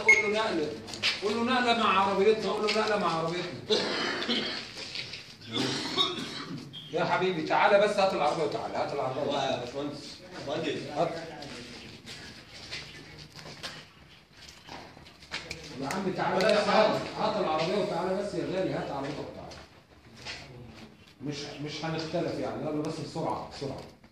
قول له نقله قول له نقله مع عربيتنا قول له نقله مع عربيتنا يا حبيبي تعالى بس هات العربيه وتعالى هات العربيه هو وتعالى. يا باشمهندس باشمهندس هات يا عم تعالى بس هات هات العربيه وتعالى بس يا غالي هات عربيتك وتعالى مش مش هنختلف يعني يلا بس بسرعه بسرعه